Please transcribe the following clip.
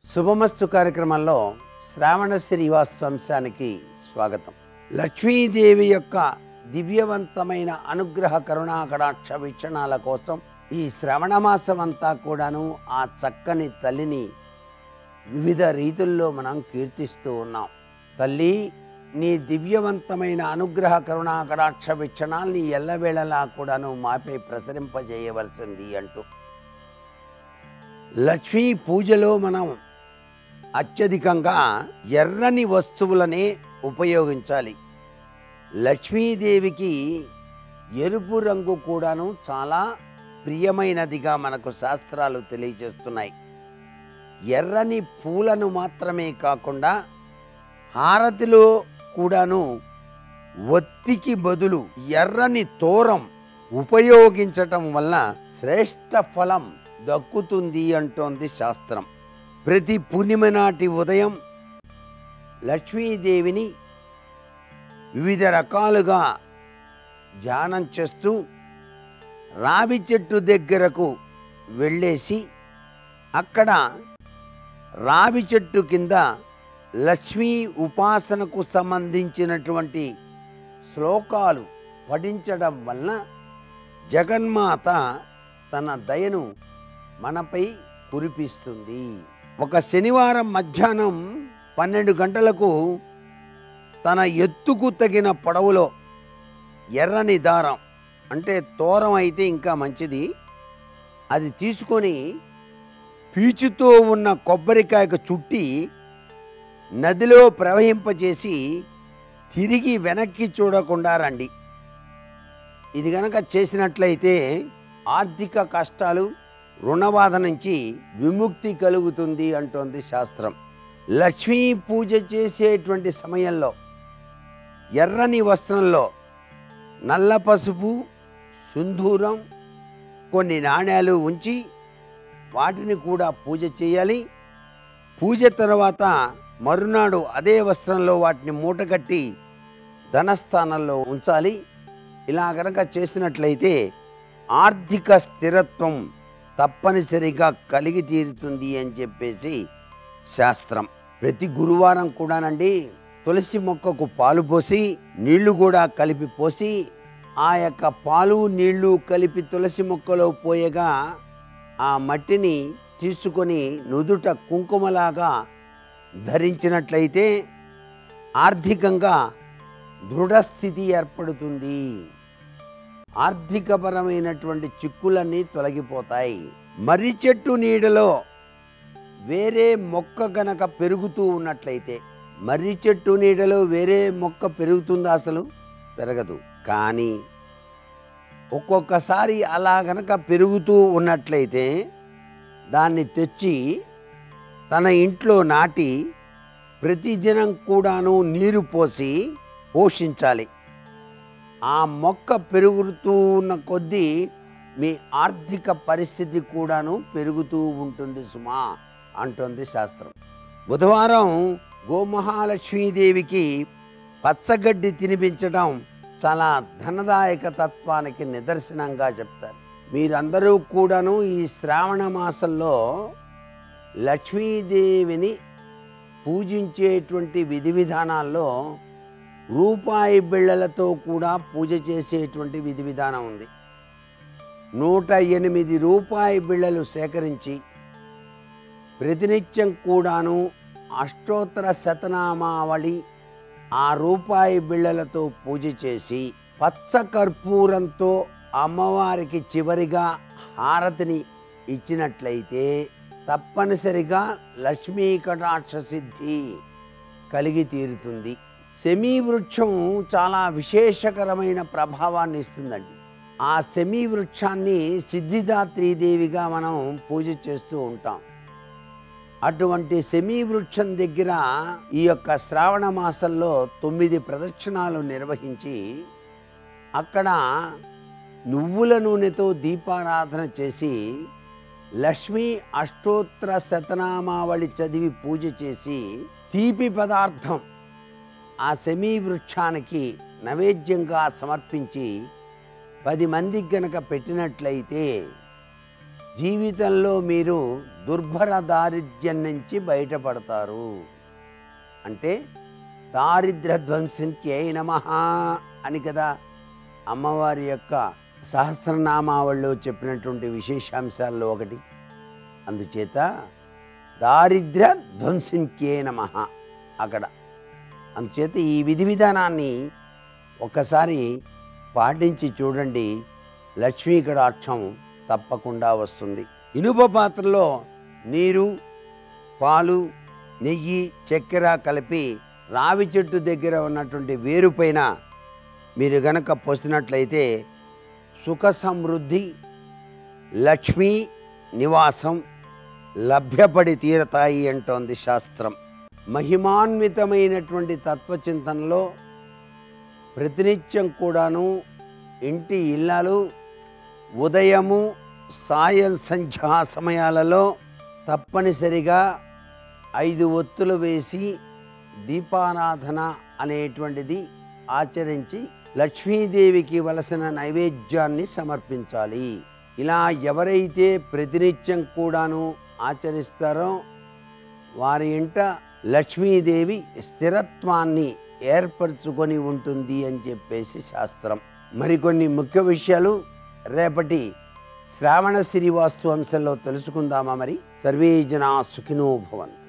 శుభమస్తు కార్యక్రమంలో శ్రావణ శ్రీవాస్ వంశానికి స్వాగతం లక్ష్మీదేవి యొక్క దివ్యవంతమైన అనుగ్రహ కరుణా కటాక్ష వీక్షణాల కోసం ఈ శ్రవణ మాసం అంతా కూడాను ఆ చక్కని తల్లిని వివిధ రీతుల్లో మనం కీర్తిస్తూ ఉన్నాం తల్లి నీ దివ్యవంతమైన అనుగ్రహ కరుణా కటాక్ష వీక్షణాల్ని ఎల్లవేళలా కూడాను మాపై ప్రసరింపజేయవలసింది అంటూ లక్ష్మీ పూజలో మనం అత్యధికంగా ఎర్రని వస్తువులనే ఉపయోగించాలి లక్ష్మీదేవికి ఎరుపు రంగు కూడాను చాలా ప్రియమైనదిగా మనకు శాస్త్రాలు తెలియజేస్తున్నాయి ఎర్రని పూలను మాత్రమే కాకుండా హారతిలో కూడాను ఒత్తికి బదులు ఎర్రని తోరం ఉపయోగించటం వల్ల శ్రేష్ట ఫలం దక్కుతుంది అంటోంది శాస్త్రం ప్రతి పూర్ణిమ నాటి ఉదయం లక్ష్మీదేవిని వివిధ రకాలుగా ధ్యానం చేస్తూ రావి చెట్టు దగ్గరకు వెళ్ళేసి అక్కడ రావి చెట్టు కింద లక్ష్మీ ఉపాసనకు సంబంధించినటువంటి శ్లోకాలు పఠించడం వలన జగన్మాత తన దయను మనపై కురిపిస్తుంది ఒక శనివారం మధ్యాహ్నం పన్నెండు గంటలకు తన ఎత్తుకు తగిన పొడవులో ఎర్రని దారం అంటే తోరం అయితే ఇంకా మంచిది అది తీసుకొని పీచుతో ఉన్న కొబ్బరికాయకు చుట్టి నదిలో ప్రవహింపజేసి తిరిగి వెనక్కి చూడకుండా రండి ఇది గనక చేసినట్లయితే ఆర్థిక కష్టాలు రుణబాధ నుంచి విముక్తి కలుగుతుంది అంటోంది శాస్త్రం లక్ష్మీ పూజ చేసేటువంటి సమయంలో ఎర్రని వస్త్రంలో నల్ల పసుపు సింధూరం కొన్ని నాణ్యాలు ఉంచి వాటిని కూడా పూజ చేయాలి పూజ తర్వాత మరునాడు అదే వస్త్రంలో వాటిని మూటగట్టి ధనస్థానంలో ఉంచాలి ఇలా కనుక చేసినట్లయితే ఆర్థిక స్థిరత్వం తప్పనిసరిగా కలిగి తీరుతుంది అని చెప్పేసి శాస్త్రం ప్రతి గురువారం కూడానండి తులసి మొక్కకు పాలు పోసి నీళ్లు కూడా కలిపి పోసి ఆ యొక్క పాలు నీళ్లు కలిపి తులసి మొక్కలో పోయగా ఆ మట్టిని తీసుకొని నుదుట కుంకుమలాగా ధరించినట్లయితే ఆర్థికంగా దృఢస్థితి ఏర్పడుతుంది ఆర్థికపరమైనటువంటి చిక్కులన్నీ తొలగిపోతాయి మర్రి చెట్టు నీడలో వేరే మొక్క గనక పెరుగుతూ ఉన్నట్లయితే మర్రి చెట్టు నీడలో వేరే మొక్క పెరుగుతుందా అసలు పెరగదు కానీ ఒక్కొక్కసారి అలా గనక పెరుగుతూ ఉన్నట్లయితే దాన్ని తెచ్చి తన ఇంట్లో నాటి ప్రతిదినం కూడాను నీరు పోసి పోషించాలి ఆ మొక్క పెరుగుతూ ఉన్న కొద్దీ మీ ఆర్థిక పరిస్థితి కూడాను పెరుగుతూ ఉంటుంది సుమా అంటుంది శాస్త్రం బుధవారం గోమహాలక్ష్మీదేవికి పచ్చగడ్డి తినిపించడం చాలా ధనదాయక తత్వానికి నిదర్శనంగా చెప్తారు మీరందరూ కూడాను ఈ శ్రావణ మాసంలో లక్ష్మీదేవిని పూజించేటువంటి విధి విధానాల్లో రూపాయి బిళ్ళలతో కూడా పూజ చేసేటువంటి విధి విధానం ఉంది నూట ఎనిమిది రూపాయి బిళ్ళలు సేకరించి ప్రతినిత్యం కూడాను అష్టోత్తర శతనామావళి ఆ రూపాయి బిళ్ళలతో పూజ చేసి పచ్చ కర్పూరంతో అమ్మవారికి చివరిగా హారతిని ఇచ్చినట్లయితే తప్పనిసరిగా లక్ష్మీ కటాక్ష సిద్ధి కలిగి తీరుతుంది సెమీ వృక్షం చాలా విశేషకరమైన ప్రభావాన్ని ఇస్తుందండి ఆ సెమీ వృక్షాన్ని సిద్ధిదాత్రీదేవిగా మనం పూజ చేస్తూ ఉంటాం అటువంటి సెమీ వృక్షం దగ్గర ఈ యొక్క శ్రావణ మాసంలో తొమ్మిది ప్రదక్షిణాలు నిర్వహించి అక్కడ నువ్వుల నూనెతో దీపారాధన చేసి లక్ష్మీ అష్టోత్తర శతనామావళి చదివి పూజ చేసి తీపి పదార్థం ఆ సెమీ వృక్షానికి నైవేద్యంగా సమర్పించి పది మందికి గనక పెట్టినట్లయితే జీవితంలో మీరు దుర్భర దారిద్ర్యం నుంచి బయటపడతారు అంటే దారిద్ర ధ్వంసంత్యై నమ అని కదా అమ్మవారి యొక్క సహస్రనామావళిలో చెప్పినటువంటి విశేషాంశాల్లో ఒకటి అందుచేత దారిద్ర ధ్వంసంత్యే నమ అక్కడ అందుచేత ఈ విధి విధానాన్ని ఒకసారి పాటించి చూడండి లక్ష్మీ కటాక్షం తప్పకుండా వస్తుంది ఇనుప పాత్రలో నీరు పాలు నెయ్యి చక్కెర కలిపి రావి చెట్టు దగ్గర ఉన్నటువంటి వేరు పైన మీరు గనక పోసినట్లయితే సుఖ సమృద్ధి లక్ష్మీ నివాసం లభ్యపడి తీరతాయి అంటోంది శాస్త్రం మహిమాన్వితమైనటువంటి తత్వచింతనలో ప్రతినిత్యం కూడాను ఇంటి ఇళ్ళలు ఉదయము సాయం సంధ్యా సమయాలలో తప్పనిసరిగా ఐదు ఒత్తులు వేసి దీపారాధన అనేటువంటిది ఆచరించి లక్ష్మీదేవికి వలసిన నైవేద్యాన్ని సమర్పించాలి ఇలా ఎవరైతే ప్రతినిత్యం కూడాను ఆచరిస్తారో వారి ఇంట లక్ష్మీదేవి స్థిరత్వాన్ని ఏర్పరచుకొని ఉంటుంది అని చెప్పేసి శాస్త్రం మరికొన్ని ముఖ్య విషయాలు రేపటి శ్రావణ శ్రీవాస్తు అంశంలో తెలుసుకుందామా మరి సర్వే జనా సుఖినో భవన్